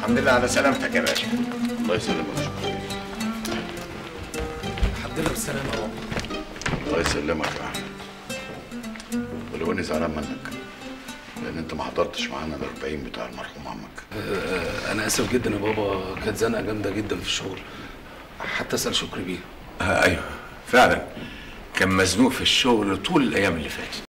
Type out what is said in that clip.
الحمد لله على سلامتك يا باشا الله يسلمك شكرا الحمد لله بالسلامه يا بابا الله يسلمك يا احمد ولو اني زعلان منك لان انت ما حضرتش معانا الاربعين بتاع المرحوم عمك آه، انا اسف جدا يا بابا كانت زنقه جامده جدا في الشغل حتى اسال شكري بيه آه ايوه فعلا كان مزنوق في الشغل طول الايام اللي فاتت